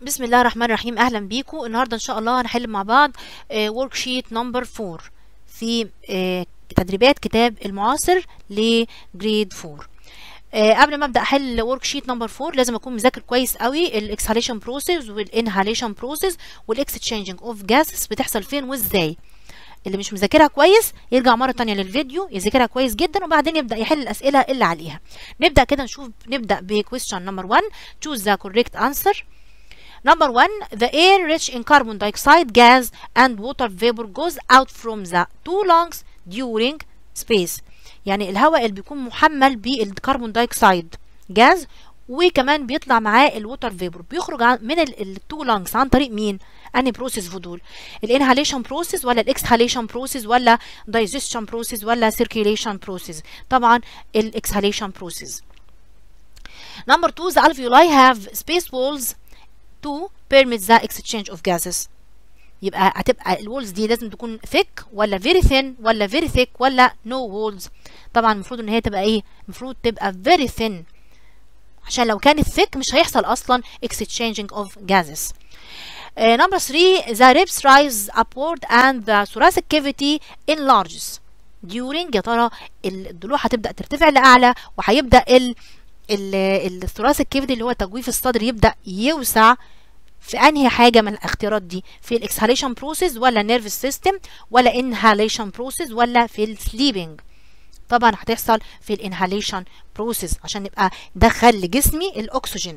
بسم الله الرحمن الرحيم اهلا بيكم النهارده ان شاء الله هنحل مع بعض ورك شيت نمبر 4 في آه، تدريبات كتاب المعاصر لجريد 4 آه، قبل ما ابدا احل ورك شيت نمبر 4 لازم اكون مذاكر كويس قوي الاكسهاليشن بروسيس والانهاليشن بروسيس والاكستشينجينج اوف جاسز بتحصل فين وازاي اللي مش مذاكرها كويس يرجع مره تانية للفيديو يذاكرها كويس جدا وبعدين يبدا يحل الاسئله اللي عليها نبدا كده نشوف نبدا بكويستشن نمبر 1 choose the correct answer Number one, the air rich in carbon dioxide gas and water vapor goes out from the two lungs during space. يعني الهواء اللي بيكون محمل بالكربون دايوكسيد جاز وكمان بيطلع معاه الووتر فيبر بيخرج عن من التو لانجز عن طريق مين؟ انهي بروسيس في دول؟ الانهاليشن بروسيس ولا الاكسهاليشن بروسيس ولا دايجيشن بروسيس ولا سيركيليشن بروسيس؟ طبعا الاكسهاليشن بروسيس. Number two, the alveoli have space walls to permit the exchange of gases يبقى هتبقى الوولز دي لازم تكون thick ولا very thin ولا very thick ولا no walls طبعا المفروض ان هي تبقى ايه المفروض تبقى very thin عشان لو كانت thick مش هيحصل اصلا exchanging of gases uh, number three the ribs rise upward and the thoracic cavity enlarges during يا ترى الضلوع هتبدا ترتفع لاعلى وهيبدا ال الثوراسيك كيفيتي اللي هو تجويف الصدر يبدا يوسع في انهي حاجه من الاختيارات دي في الاكسهاليشن بروسيس ولا نيرفس سيستم ولا انهاليشن بروسيس ولا في السليبنج طبعا هتحصل في الانهاليشن بروسيس عشان يبقى دخل لجسمي الاكسجين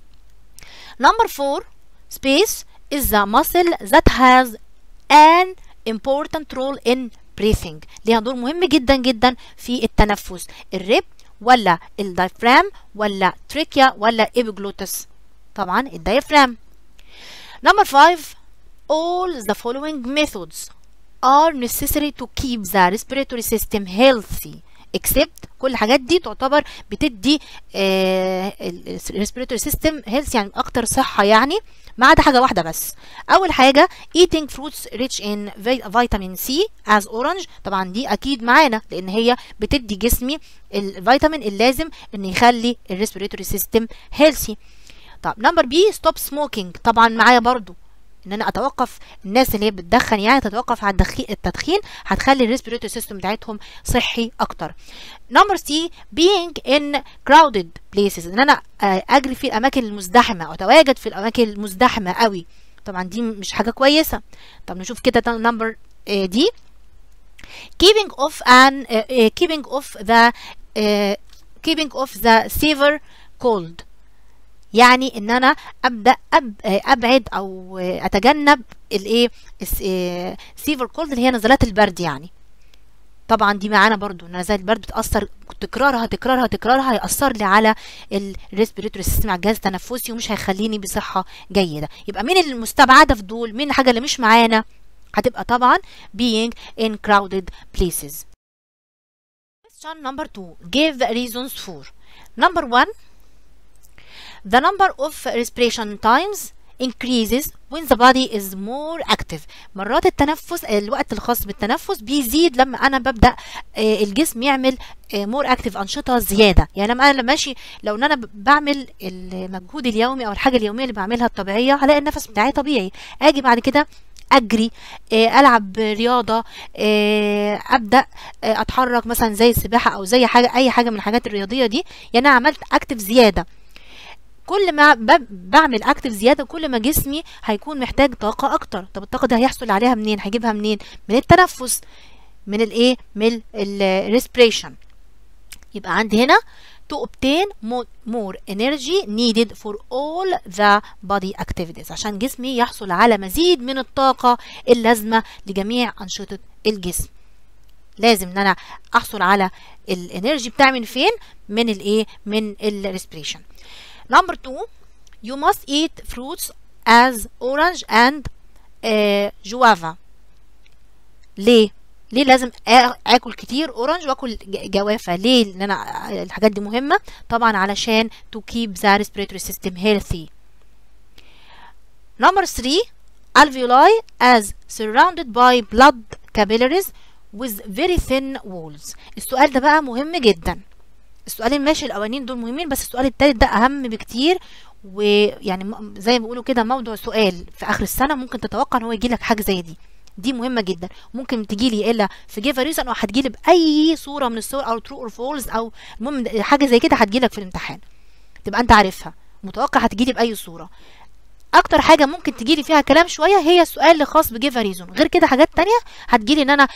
نمبر 4 space is the muscle that has an important role in breathing ليها دور مهم جدا جدا في التنفس الريب ولا الدايفرام ولا تريكيا ولا ايبيجلوتس طبعا الدايفرام number 5 all the following methods are necessary to keep the respiratory system healthy except كل الحاجات دي تعتبر بتدي الريسبيراتوري سيستم هيلث يعني اكتر صحه يعني ما عدا حاجه واحده بس اول حاجه eating fruits rich in vitamin C as orange طبعا دي اكيد معانا لان هي بتدي جسمي الفيتامين اللازم ان يخلي الريسبيراتوري سيستم هيلثي طب نمبر بي ستوب سموكينج طبعا معايا برضو ان انا اتوقف الناس اللي هي بتدخن يعني تتوقف على التدخين هتخلي الريسبيراتوري سيستم بتاعتهم صحي اكتر نمبر سي being in crowded places ان انا اجري في الاماكن المزدحمه او اتواجد في الاماكن المزدحمه قوي طبعا دي مش حاجه كويسه طب نشوف كده نمبر دي keeping off an uh, keeping off the uh, keeping off the severe cold يعني ان انا ابدا أب ابعد او اتجنب الايه سيفر كولد اللي هي نزلات البرد يعني طبعا دي معانا برضو نزلات البرد بتاثر تكرارها تكرارها تكرارها هيأثر لي على الريسبيريتوري سيستم على الجهاز التنفسي ومش هيخليني بصحه جيده يبقى مين المستبعده في دول مين الحاجه اللي مش معانا هتبقى طبعا being in crowded places question number 2 give reasons for number 1 The number of respiration times increases when the body is more active مرات التنفس الوقت الخاص بالتنفس بيزيد لما انا ببدا الجسم يعمل مور اكتف انشطه زياده يعني لما انا ماشي لو ان انا بعمل المجهود اليومي او الحاجه اليوميه اللي بعملها الطبيعيه هلاقي النفس بتاعي طبيعي اجي بعد كده اجري العب رياضه ابدا اتحرك مثلا زي السباحه او زي حاجه اي حاجه من الحاجات الرياضيه دي يعني انا عملت اكتف زياده كل ما بعمل اكتف زياده كل ما جسمي هيكون محتاج طاقه اكتر طب الطاقه دي هيحصل عليها منين هيجيبها منين من التنفس من الايه من الريسبريشن يبقى عندي هنا to obtain more energy needed for all the body activities عشان جسمي يحصل على مزيد من الطاقه اللازمه لجميع انشطه الجسم لازم ان انا احصل على الانرجي بتاعي من فين من الايه من الريسبريشن Number two, you must eat fruits as orange and uh, guava. ليه؟ ليه لازم اكل كتير اورنج واكل جوافه ليه لان انا الحاجات دي مهمه طبعا علشان to keep the respiratory system healthy number 3 alveoli as surrounded by blood capillaries with very thin walls السؤال ده بقى مهم جدا السؤالين ماشي الاولانيين دول مهمين بس السؤال التالت ده اهم بكتير ويعني م- زي ما بيقولوا كده موضوع سؤال في اخر السنه ممكن تتوقع ان هو يجي لك حاجه زي دي دي مهمه جدا ممكن تجي لي الا في جيف ريزون او هتجي لي باي صوره من الصور او ترو اور فولز او المهم ده- حاجه زي كده هتجي لك في الامتحان تبقى انت عارفها متوقع هتجي لي باي صوره اكتر حاجه ممكن تجي لي فيها كلام شويه هي السؤال اللي خاص بجيف ريزون غير كده حاجات تانية هتجي لي ان انا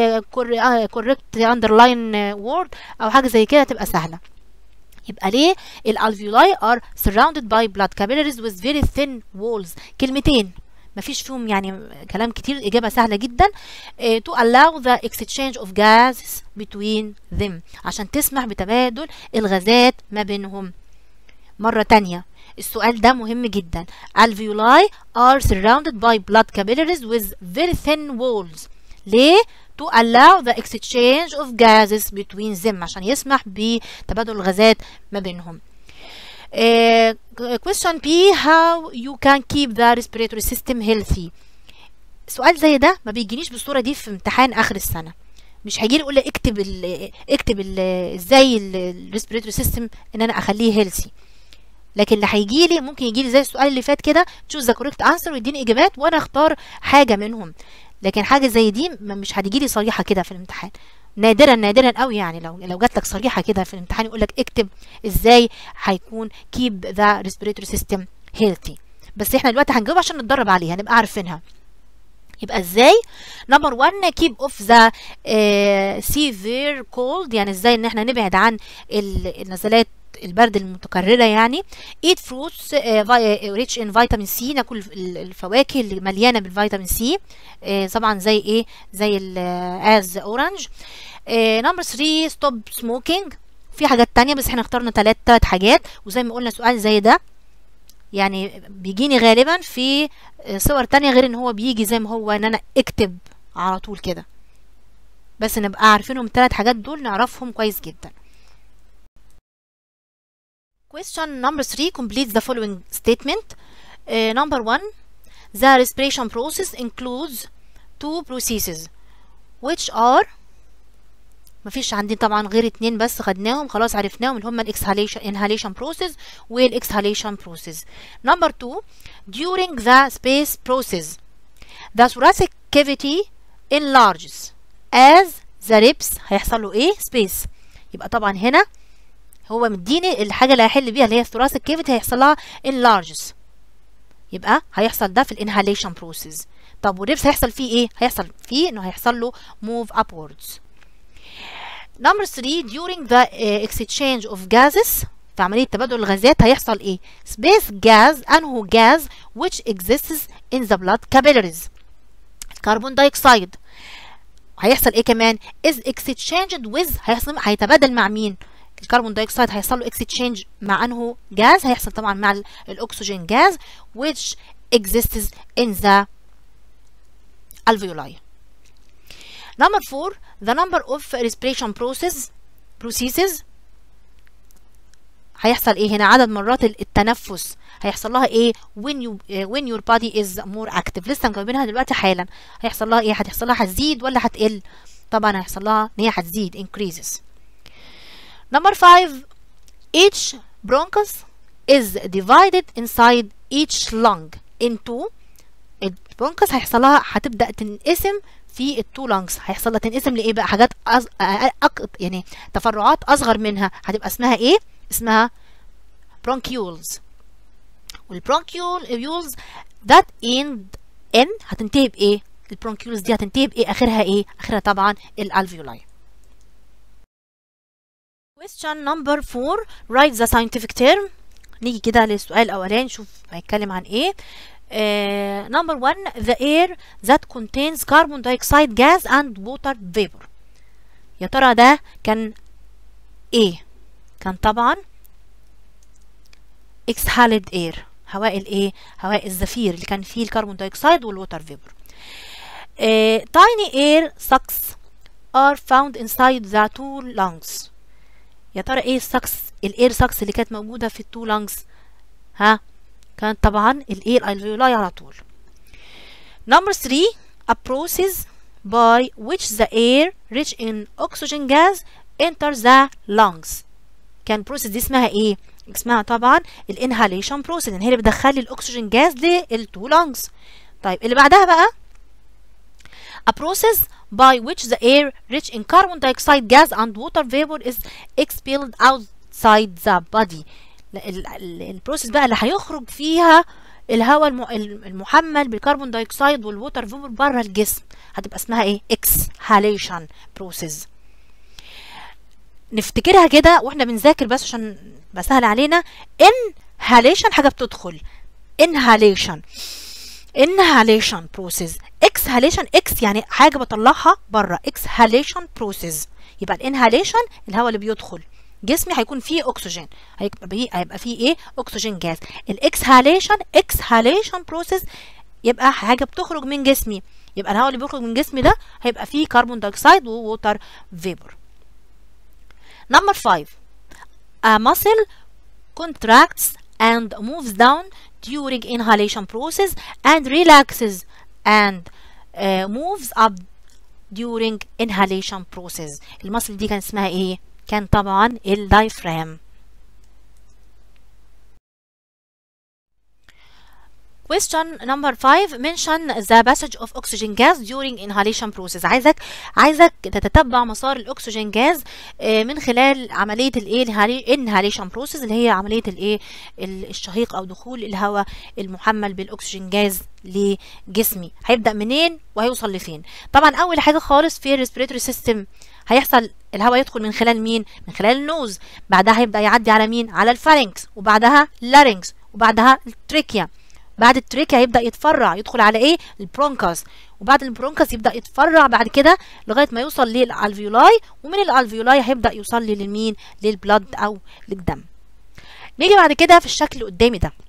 كوريكت اندرلاين وورد او حاجه زي كده تبقى سهله يبقى ليه الالفيولاي are surrounded by blood capillaries with very thin walls كلمتين مفيش فيهم يعني كلام كتير إجابة سهلة جدا eh, to allow the exchange of gases between them عشان تسمح بتبادل الغازات ما بينهم مرة تانية السؤال ده مهم جدا alveoli are surrounded by blood capillaries with very thin walls ليه؟ to allow the exchange of gases between them عشان يسمح بتبادل الغازات ما بينهم Uh, question B how you can keep the respiratory system healthy سؤال زي ده ما بيجينيش بالصورة دي في امتحان آخر السنة مش هيجي لي يقول لي اكتب ال اكتب ال ازاي الريسبيريتوري سيستم ان انا اخليه هيلثي لكن اللي هيجي لي ممكن يجي لي زي السؤال اللي فات كده تشوز ذا كوريكت انسر ويديني اجابات وانا اختار حاجه منهم لكن حاجه زي دي م- مش هتجي لي صريحه كده في الامتحان نادرا نادرا قوي يعني لو لو جات لك صريحه كده في الامتحان يقول لك اكتب ازاي هيكون keep the respiratory system healthy بس احنا دلوقتي هنجاوب عشان نتدرب عليها نبقى عارفينها يبقى ازاي نمبر 1 keep off the uh, severe cold يعني ازاي ان احنا نبعد عن ال- النزلات البرد المتكررة يعني eat fruits uh, vi- rich in vitamin C ناكل ال- الفواكه اللي مليانة بالفيتامين سي uh, طبعا زي ايه زي ال as orange نمبر 3 stop smoking في حاجات تانية بس احنا اخترنا تلات تلات حاجات وزي ما قلنا سؤال زي ده يعني بيجيني غالبا في صور تانية غير ان هو بيجي زي ما هو ان انا اكتب على طول كده بس نبقى عارفينهم التلات حاجات دول نعرفهم كويس جدا question number 3 completes the following statement uh, number 1 the respiration process includes two processes which are مفيش عندي طبعا غير اتنين بس خدناهم خلاص عرفناهم اللي هما الاكسهاليشن inhalation process والاكسهاليشن process number two during the space process the thoracic cavity enlarges as the ribs هيحصل له ايه space يبقى طبعا هنا هو مديني الحاجه اللي هيحل بيها اللي هي الثوراسيك كيفيتي هيحصل لها enlarges يبقى هيحصل ده في الانهاليشن process طب والريبس هيحصل فيه ايه هيحصل فيه انه هيحصل له move upwards Number 3 during the uh, exchange of gases في عملية تبادل الغازات هيحصل ايه؟ Space gas انه gas which exists in the blood capillaries الكربون دايوكسيد هيحصل ايه كمان؟ is exchanged with هيحصل هيتبادل مع مين؟ الكربون دايوكسيد هيحصل له exchange مع انه جاز هيحصل طبعا مع ال- الاكسجين جاز which exists in the alveoli Number four, the number of respiration process processes هيحصل ايه هنا عدد مرات ال- التنفس هيحصل لها ايه when you uh, when your body is more active لسه مجاوبينها دلوقتي حالا هيحصل لها ايه هتحصل لها هتزيد ولا هتقل طبعا هيحصل لها ان هي هتزيد increases number five each bronchus is divided inside each lung into البرونكس هيحصل لها هتبدا تنقسم في التو لانجز هيحصل لها تنقسم لايه بقى حاجات أز... أ- أق... يعني تفرعات اصغر منها هتبقى اسمها ايه اسمها bronchioles والبرونكيولز that end ان هتنتهي بايه البرونكيولز دي هتنتهي بايه اخرها ايه اخرها طبعا الالفيولاي question number 4 write the scientific term نيجي كده للسؤال الاولاني نشوف هيتكلم عن ايه Uh, number one, the air that contains carbon dioxide gas and water vapor. يا ترى ده كان ايه؟ كان طبعا exhaled air هواء الايه؟ هواء الزفير اللي كان فيه الكربون دايوكسيد والووتر فيبر. Uh, tiny air sacs are found inside the two lungs. يا ترى ايه السكس الاير ساكس اللي كانت موجودة في التو لانجز؟ ها؟ كانت طبعا الايه الالفيولاي على طول number 3 a process by which the air rich in oxygen gas enters the lungs كان بروسيس دي اسمها ايه اسمها طبعا الانهاليشن بروسيس ان هي اللي بتدخلي الاكسجين جاز للتو لونجز طيب اللي بعدها بقى a process by which the air rich in carbon dioxide gas and water vapor is expelled outside the body البروسيس بقى اللي هيخرج فيها الهواء المحمل بالكربون دايوكسيد والووتر فيبر بره الجسم هتبقى اسمها ايه اكسهاليشن بروسيس نفتكرها كده واحنا بنذاكر بس عشان بسهل علينا inhalation حاجه بتدخل inhalation inhalation process exhalation ex يعني حاجه بطلعها بره exhalation process يبقى الانهاليشن الهواء اللي بيدخل جسمي هيكون فيه اكسجين هيبقى بيه هيبقى فيه ايه اكسجين جاز الاكسهاليشن اكسهاليشن بروسيس يبقى حاجه بتخرج من جسمي يبقى الهواء اللي بيخرج من جسمي ده هيبقى فيه كربون دايوكسيد ووتر فيبر نمبر 5 a muscle contracts and moves down during inhalation process and relaxes and uh, moves up during inhalation process المصل دي كان اسمها ايه كان طبعا الدايفرام Question number 5 mention the passage of oxygen gas during inhalation process عايزك عايزك تتتبع مسار الاكسجين جاز من خلال عمليه الايه inhalation process اللي هي عمليه الايه الشهيق او دخول الهواء المحمل بالاكسجين جاز لجسمي هيبدا منين وهيوصل لفين طبعا اول حاجه خالص في الريسبيراتوري سيستم هيحصل الهواء يدخل من خلال مين من خلال النوز بعدها هيبدا يعدي على مين على الفارنكس وبعدها لارنكس وبعدها التريكيا بعد التريكيا هيبدا يتفرع يدخل على ايه البرونكاس وبعد البرونكاس يبدا يتفرع بعد كده لغايه ما يوصل للالفيولاي ومن الالفيولاي هيبدا يوصل لي للمين للبلد او للدم نيجي بعد كده في الشكل اللي قدامي ده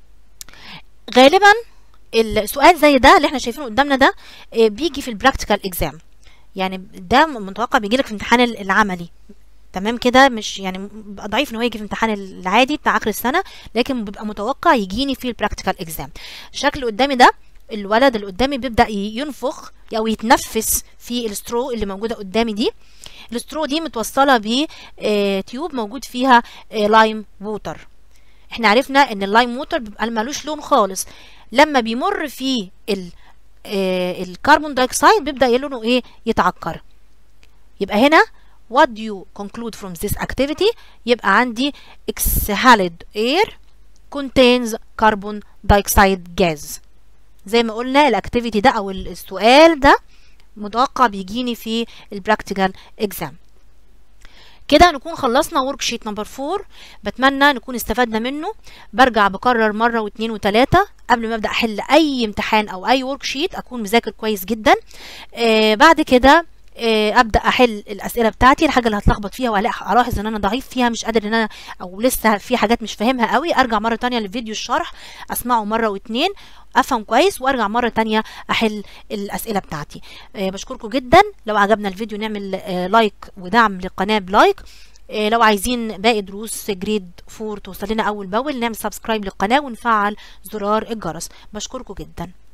غالبا السؤال زي ده اللي احنا شايفينه قدامنا ده بيجي في البراكتيكال اكزام يعني ده متوقع بيجي لك في الامتحان العملي تمام كده مش يعني بيبقى ضعيف ان هو يجي في الامتحان العادي بتاع اخر السنه لكن بيبقى متوقع يجيني في البراكتيكال اكزام الشكل اللي قدامي ده الولد اللي قدامي بيبدا ينفخ او يتنفس في السترو اللي موجوده قدامي دي السترو دي متوصله بتيوب موجود فيها لايم ووتر احنا عرفنا ان اللايم ووتر بيبقى ملوش لون خالص لما بيمر فيه ال الكربون دايوكسيد بيبدا لونه ايه يتعكر يبقى هنا what do you conclude from this activity يبقى عندي exhaled air contains carbon dioxide gas زي ما قلنا الاكتيفيتي ده او السؤال ده متوقع بيجيني في البراكتيكال اكزام كده نكون خلصنا ورك شيت نمبر 4 بتمنى نكون استفدنا منه برجع بكرر مره واثنين وثلاثه قبل ما ابدا احل اي امتحان او اي ورك شيت اكون مذاكر كويس جدا آه بعد كده ابدا احل الاسئله بتاعتي الحاجه اللي هتلخبط فيها والاحظ ان انا ضعيف فيها مش قادر ان انا او لسه في حاجات مش فاهمها قوي ارجع مره تانية لفيديو الشرح اسمعه مره واتنين افهم كويس وارجع مره تانية احل الاسئله بتاعتي أه بشكركم جدا لو عجبنا الفيديو نعمل أه لايك ودعم للقناه بلايك أه لو عايزين باقي دروس جريد 4 توصل لنا اول باول نعمل سبسكرايب للقناه ونفعل زرار الجرس بشكركم جدا